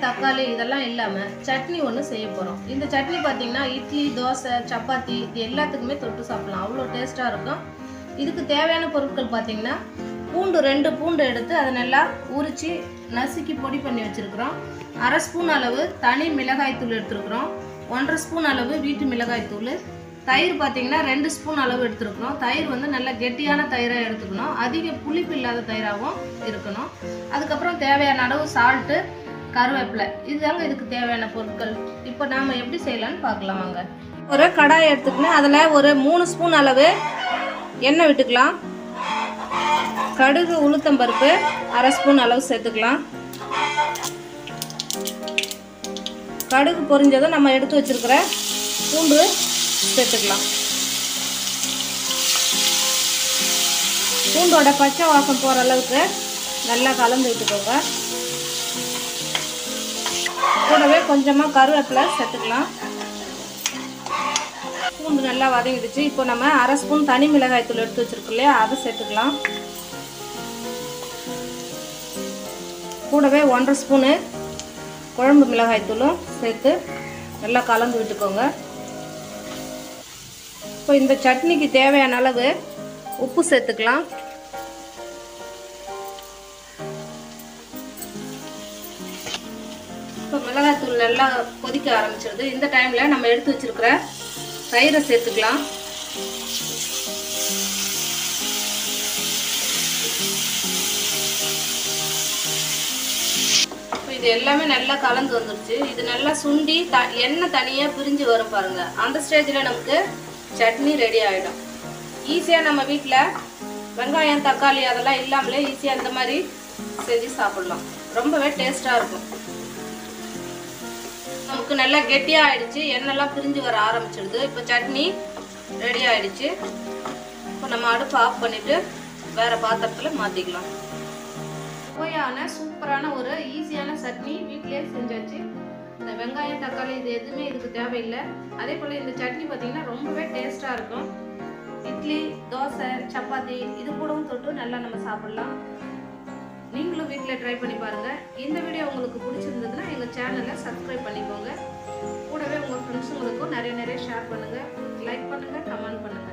தக்காளி இதெல்லாம் இல்லாமல் சட்னி ஒன்று செய்ய போகிறோம் இந்த சட்னி பார்த்தீங்கன்னா இட்லி தோசை சப்பாத்தி இது எல்லாத்துக்குமே தொட்டு சாப்பிடலாம் அவ்வளோ டேஸ்ட்டாக இருக்கும் இதுக்கு தேவையான பொருட்கள் பார்த்தீங்கன்னா பூண்டு ரெண்டு பூண்டு எடுத்து அதை நல்லா உரித்து நசுக்கி பொடி பண்ணி வச்சுருக்குறோம் அரை ஸ்பூன் அளவு தனி மிளகாய்த்தூள் எடுத்துருக்குறோம் ஒன்றரை ஸ்பூன் அளவு வீட்டு மிளகாய்த்தூள் தயிர் பார்த்தீங்கன்னா ரெண்டு ஸ்பூன் அளவு எடுத்துருக்குறோம் தயிர் வந்து நல்ல கெட்டியான தயிராக எடுத்துக்கணும் அதிக புளிப்பு இல்லாத தயிராகவும் இருக்கணும் அதுக்கப்புறம் தேவையான அளவு சால்ட்டு கருவேப்பிலை இதுதாங்க இதுக்கு தேவையான பொருட்கள் இப்போ நாம் எப்படி செய்யலாம்னு பார்க்கலாம் வாங்க ஒரு கடாய் எடுத்துக்கணும் அதில் ஒரு மூணு ஸ்பூன் அளவு எண்ணெய் விட்டுக்கலாம் கடுகு உளுத்தம்பருப்பு அரை ஸ்பூன் அளவு சேர்த்துக்கலாம் கடுகு பொரிஞ்சதும் நம்ம எடுத்து வச்சிருக்கிற பூண்டு சேர்த்துக்கலாம் பூண்டோட பச்சை வாசம் போகிற அளவுக்கு நல்லா கலந்து விட்டுக்கோங்க கூடவே கொஞ்சமாக கருவேப்பிலை சேர்த்துக்கலாம் பூண்டு நல்லா வதங்கிடுச்சு இப்போ நம்ம அரை ஸ்பூன் தனி மிளகாய் தூள் எடுத்து வச்சிருக்கோம் இல்லையா அதை சேர்த்துக்கலாம் கூடவே ஒன்றரை ஸ்பூனு குழம்பு மிளகாய் தூளும் சேர்த்து நல்லா கலந்து விட்டுக்கோங்க இப்போ இந்த சட்னிக்கு தேவையான அளவு உப்பு சேர்த்துக்கலாம் இப்போ மிளகாய்த்தூள் நல்லா கொதிக்க ஆரம்பிச்சிருது இந்த டைமில் நம்ம எடுத்து வச்சிருக்கிற தயிரை சேர்த்துக்கலாம் இப்போ இது எல்லாமே நல்லா கலந்து வந்துருச்சு இது நல்லா சுண்டி த எண்ணெய் தனியாக பிரிஞ்சு வரும் பாருங்க அந்த ஸ்டேஜில் நமக்கு சட்னி ரெடி ஆகிடும் ஈஸியாக நம்ம வீட்டில் வெங்காயம் தக்காளி அதெல்லாம் இல்லாமலே ஈஸியாக இந்த மாதிரி செஞ்சு சாப்பிடலாம் ரொம்பவே டேஸ்ட்டாக இருக்கும் நமக்கு நல்லா கெட்டியாக ஆயிடுச்சு எண்ணெய்லாம் பிரிஞ்சு வர ஆரம்பிச்சிடுது இப்போ சட்னி ரெடி ஆயிடுச்சு இப்போ நம்ம அடுப்பு ஆஃப் பண்ணிவிட்டு வேறு பாத்திரத்தில் மாற்றிக்கலாம் சுவையான சூப்பரான ஒரு ஈஸியான சட்னி வீட்டிலேயே செஞ்சாச்சு இந்த வெங்காயம் தக்காளி இது எதுவுமே இதுக்கு தேவையில்லை அதே போல் இந்த சட்னி பார்த்தீங்கன்னா ரொம்பவே டேஸ்ட்டாக இருக்கும் இட்லி தோசை சப்பாத்தி இது கூடவும் தொட்டு நல்லா நம்ம சாப்பிடலாம் நீங்களும் வீட்டில் ட்ரை பண்ணி பாருங்கள் இந்த வீடியோ உங்களுக்கு பிடிச்சிருந்ததுன்னா எங்கள் சேனலை சப்ஸ்கிரைப் பண்ணிக்கோங்க கூடவே உங்கள் ஃப்ரெண்ட்ஸுங்களுக்கும் நிறைய நிறைய ஷேர் பண்ணுங்கள் லைக் பண்ணுங்கள் கமெண்ட் பண்ணுங்கள்